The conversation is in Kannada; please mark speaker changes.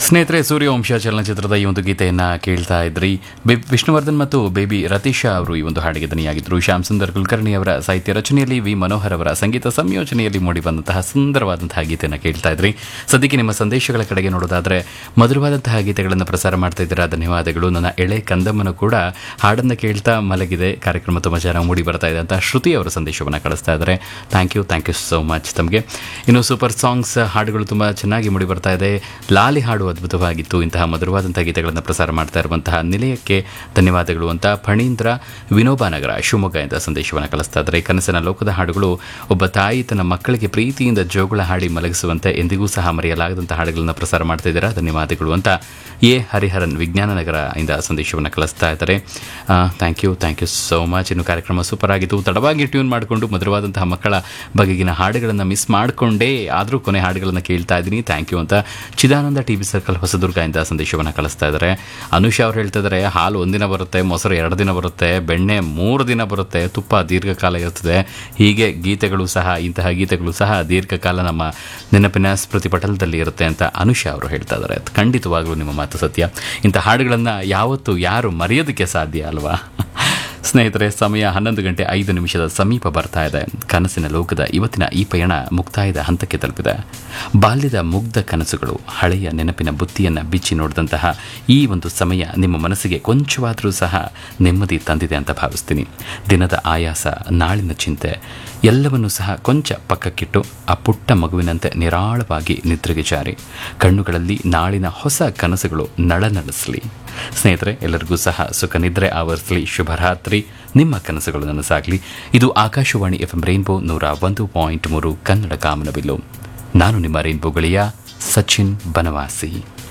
Speaker 1: ಸ್ನೇಹಿತರೆ ಸೂರ್ಯವಂಶ ಚಲನಚಿತ್ರದ ಈ ಒಂದು ಗೀತೆಯನ್ನ ಕೇಳ್ತಾ ಇದ್ರಿ ಬಿ- ವಿಷ್ಣುವರ್ಧನ್ ಮತ್ತು ಬೇಬಿ ರತೀಶಾ ಅವರು ಈ ಒಂದು ಹಾಡಿಗೆ ದನಿಯಾಗಿದ್ದರು ಶ್ಯಾಮ್ ಸುಂದರ್ ಕುಲಕರ್ಣಿ ಅವರ ಸಾಹಿತ್ಯ ರಚನೆಯಲ್ಲಿ ವಿ ಮನೋಹರ್ ಅವರ ಸಂಗೀತ ಸಂಯೋಜನೆಯಲ್ಲಿ ಮೂಡಿಬಂದಂತಹ ಸುಂದರವಾದಂತಹ ಗೀತೆಯನ್ನು ಕೇಳ್ತಾ ಇದ್ರಿ ಸದ್ಯಕ್ಕೆ ನಿಮ್ಮ ಸಂದೇಶಗಳ ಕಡೆಗೆ ನೋಡೋದಾದ್ರೆ ಮಧುರವಾದಂತಹ ಗೀತೆಗಳನ್ನು ಪ್ರಸಾರ ಮಾಡ್ತಾ ಇದ್ದೀರಾ ಧನ್ಯವಾದಗಳು ನನ್ನ ಎಳೆ ಕಂದಮ್ಮನು ಕೂಡ ಹಾಡನ್ನು ಕೇಳ್ತಾ ಮಲಗಿದೆ ಕಾರ್ಯಕ್ರಮ ತುಂಬ ಚೆನ್ನಾಗಿ ಮೂಡಿ ಬರ್ತಾ ಇದೆ ಅಂತ ಶ್ರುತಿ ಅವರ ಸಂದೇಶವನ್ನು ಕಳಿಸ್ತಾ ಇದ್ದಾರೆ thank you thank you so much ತಮಗೆ ಇನ್ನು ಸೂಪರ್ ಸಾಂಗ್ಸ್ ಹಾಡುಗಳು ತುಂಬ ಚೆನ್ನಾಗಿ ಮೂಡಿ ಬರ್ತಾ ಇದೆ ಲಾಲಿ ಹಾಡು ಅದ್ಭುತವಾಗಿತ್ತು ಇಂತಹ ಮಧುರವಾದಂತಹ ಗೀತೆಗಳನ್ನು ಪ್ರಸಾರ ಮಾಡ್ತಾ ಇರುವಂತಹ ನಿಲಯಕ್ಕೆ ಧನ್ಯವಾದಗಳು ಅಂತ ಫಣೀಂದ್ರ ವಿನೋಬಾನಗರ ಶಿವಮೊಗ್ಗ ಇಂದ ಸಂದೇಶವನ್ನು ಕಳಿಸ್ತಾ ಇದ್ದಾರೆ ಕನಸಿನ ಲೋಕದ ಹಾಡುಗಳು ಒಬ್ಬ ತಾಯಿ ತನ್ನ ಮಕ್ಕಳಿಗೆ ಪ್ರೀತಿಯಿಂದ ಜೋಗುಳ ಹಾಡಿ ಮಲಗಿಸುವಂತೆ ಎಂದಿಗೂ ಸಹ ಮರೆಯಲಾಗದಂತಹ ಹಾಡುಗಳನ್ನು ಪ್ರಸಾರ ಮಾಡ್ತಾ ಇದ್ದೀರಾ ಧನ್ಯವಾದಗಳು ಅಂತ ಎ ಹರಿಹರನ್ ವಿಜ್ಞಾನ ನಗರ ಇಂದ ಸಂದೇಶವನ್ನು ಕಳಿಸ್ತಾ ಇದ್ದಾರೆ thank you thank you so much ಇನ್ನು ಕಾರ್ಯಕ್ರಮ ಸೂಪರ್ ಆಗಿತ್ತು ತಡವಾಗಿ ಟ್ಯೂನ್ ಮಾಡಿಕೊಂಡು ಮಧುರವಾದಂತಹ ಮಕ್ಕಳ ಬಗೆಗಿನ ಹಾಡುಗಳನ್ನು ಮಿಸ್ ಮಾಡಿಕೊಂಡೇ ಆದರೂ ಕೊನೆ ಹಾಡುಗಳನ್ನು ಕೇಳ್ತಾ ಇದ್ದೀನಿ ಥ್ಯಾಂಕ್ ಯು ಅಂತ Chidananda T V circle Hosadurga ಇಂದ ಸಂದೇಶವನ್ನು ಕಳಿಸ್ತಾ ಇದ್ದಾರೆ ಅನುಷಾ ಅವ್ರು ಹೇಳ್ತಾ ಇದ್ದಾರೆ ಹಾಲು ಒಂದಿನ ಬರುತ್ತೆ ಮೊಸರು ಎರಡು ದಿನ ಬರುತ್ತೆ ಬೆಣ್ಣೆ ಮೂರು ದಿನ ಬರುತ್ತೆ ತುಪ್ಪ ದೀರ್ಘಕಾಲ ಇರ್ತದೆ ಹೀಗೆ ಗೀತೆಗಳು ಸಹ ಇಂತಹ ಗೀತೆಗಳು ಸಹ ದೀರ್ಘಕಾಲ ನಮ್ಮ ನೆನಪಿನ ಸ್ಮೃತಿ ಪಟಲದಲ್ಲಿ ಇರುತ್ತೆ ಅಂತ ಅನುಷಾ ಅವರು ಹೇಳ್ತಾ ಇದ್ದಾರೆ ಖಂಡಿತವಾಗ್ಲೂ ನಿಮ್ಮ ಮಾತು ಸತ್ಯ ಇಂಥ ಹಾಡುಗಳನ್ನು ಯಾವತ್ತೂ ಯಾರು ಮರೆಯೋದಕ್ಕೆ ಸಾಧ್ಯ ಅಲ್ವಾ ಸ್ನೇಹಿತರೆ ಸಮಯ ಹನ್ನೊಂದು ಗಂಟೆ ಐದು ನಿಮಿಷದ ಸಮೀಪ ಬರ್ತಾ ಇದೆ ಕನಸಿನ ಲೋಕದ ಇವತ್ತಿನ ಈ ಪಯಣ ಮುಕ್ತಾಯದ ಹಂತಕ್ಕೆ ತಲುಪಿದೆ ಬಾಲ್ಯದ ಮುಗ್ಧ ಕನಸುಗಳು ಹಳೆಯ ನೆನಪಿನ ಬುತ್ತಿಯನ್ನು ಬಿಚ್ಚಿ ನೋಡಿದಂತಹ ಈ ಒಂದು ಸಮಯ ನಿಮ್ಮ ಮನಸ್ಸಿಗೆ ಕೊಂಚವಾದರೂ ಸಹ ನೆಮ್ಮದಿ ತಂದಿದೆ ಅಂತ ಭಾವಿಸ್ತೀನಿ ದಿನದ ಆಯಾಸ ನಾಳಿನ ಚಿಂತೆ ಎಲ್ಲವನ್ನೂ ಸಹ ಕೊಂಚ ಪಕ್ಕಕ್ಕಿಟ್ಟು ಆ ಪುಟ್ಟ ಮಗುವಿನಂತೆ ನಿರಾಳವಾಗಿ ನಿದ್ರೆಗೆ ಜಾರಿ ಕಣ್ಣುಗಳಲ್ಲಿ ನಾಳಿನ ಹೊಸ ಕನಸುಗಳು ನಳನಳಿಸಲಿ ಸ್ನೇಹಿತರೆ ಎಲ್ಲರಿಗೂ ಸಹ ಸುಖ ನಿದ್ರೆ ಆವರಿಸಲಿ ಶುಭರಾತ್ರಿ ನಿಮ್ಮ ಕನಸುಗಳು ನನಸಾಗಲಿ ಇದು ಆಕಾಶವಾಣಿ ಎಫ್ ಎಂ ರೈನ್ಬೋ ನೂರ ಒಂದು ಪಾಯಿಂಟ್ ಮೂರು ಕನ್ನಡ ಕಾಮನಬಿಲ್ಲು ನಾನು ನಿಮ್ಮ ರೈನ್ಬೋ ಗೆಳೆಯ ಸಚಿನ್ ಬನವಾಸಿ